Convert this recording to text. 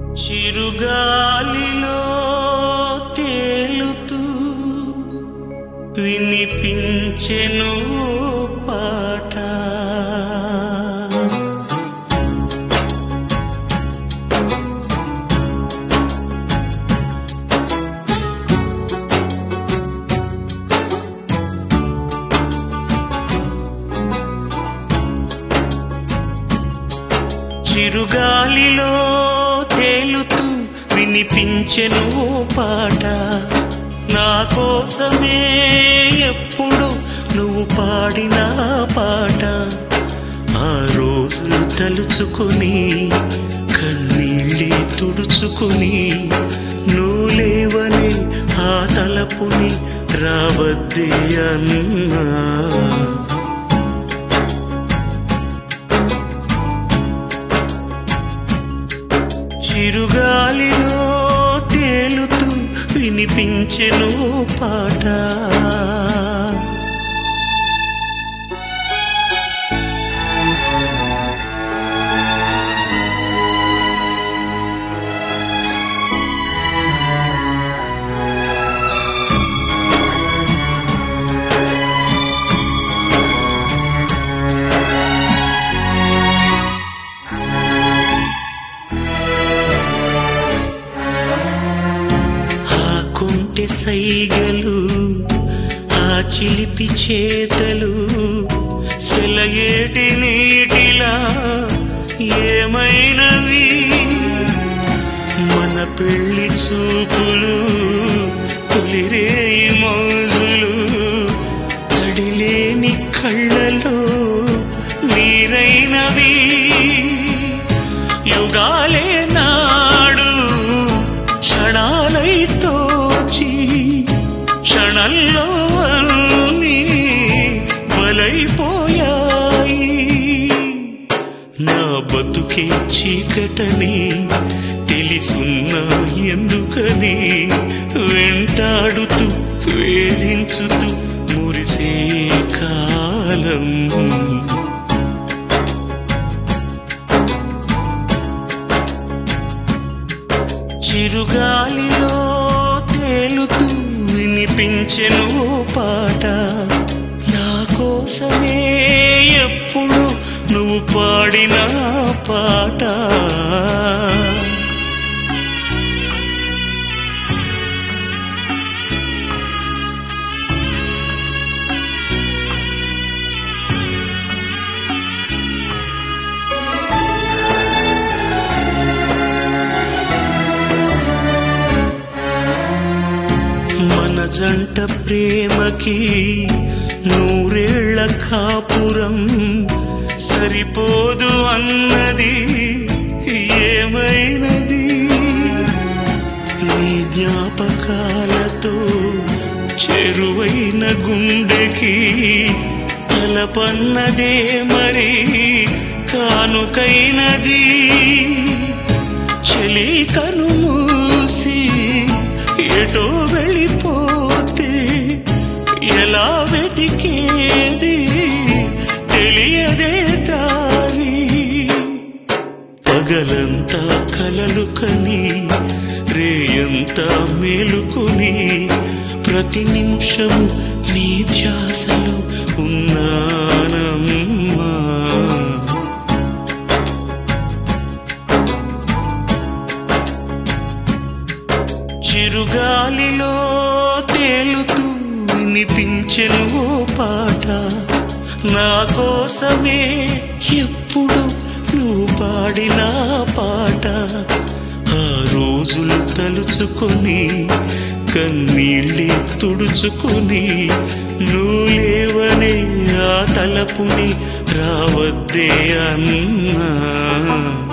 చిరుగాలిలో తేలుతూ వినిపించెను పాట చిరుగాలిలో తేలుతూ వినిపించెను ఓ పాట నా కోసమే ఎప్పుడు నువ్వు పాడిన పాట ఆ రోజులు తలుచుకొని కన్నీళ్ళే తుడుచుకొని నువ్వు లేవని ఆ తలపుని రావద్దే అన్నా చిరుగాలిలో తేలుతూ వినిపించెను పాట ఆ కుంటె సైగలు ఆ చిలిపి చేతలు సెలయేటి నీటిలా ఏమైనవి మన పెళ్లి చూపులు తొలిరేయి మోజులు తడిలేని కళ్ళలో నీరైనవి యుగాలే నాడు క్షణాలై తోచి క్షణంలో అన్నీ బలైపోయాయి నా బతుకే చీకటని తెలిసున్నా ఎందుకని వెంటాడుతూ వేధించుతూ మురిసే కాలం చిరుగాలిలో తేలుతూ వినిపించెను ఓ పాట నా కోసమే ఎప్పుడు నువ్వు పాడిన పాట మన జంట ప్రేమకి నూరేళ్ల కాపురం సరిపోదు అన్నది ఏమైనది నీ జ్ఞాపకాలతో చెరువైన గుండెకి తలపన్నదే మరి కానుకైనది చెలి కను మూసి ఎటో వెళ్ళిపోతే ఎలా వెతికేది తెలియదే దారి పగలంతా కలలు కని రేయంతా మేలుకొని ప్రతి నిమిషము నీ ధ్యాసలో ఉన్నానమ్మా చిరుగాలిలో తేలుతూ వినిపించెను ఓ పాట నా కోసమే ఎప్పుడు నువ్వు పాడిన పాట ఆ రోజులు తలుచుకొని కన్నీళ్ళే తుడుచుకొని నువ్వు లేవనే ఆ తలపుని రావద్దే అన్నా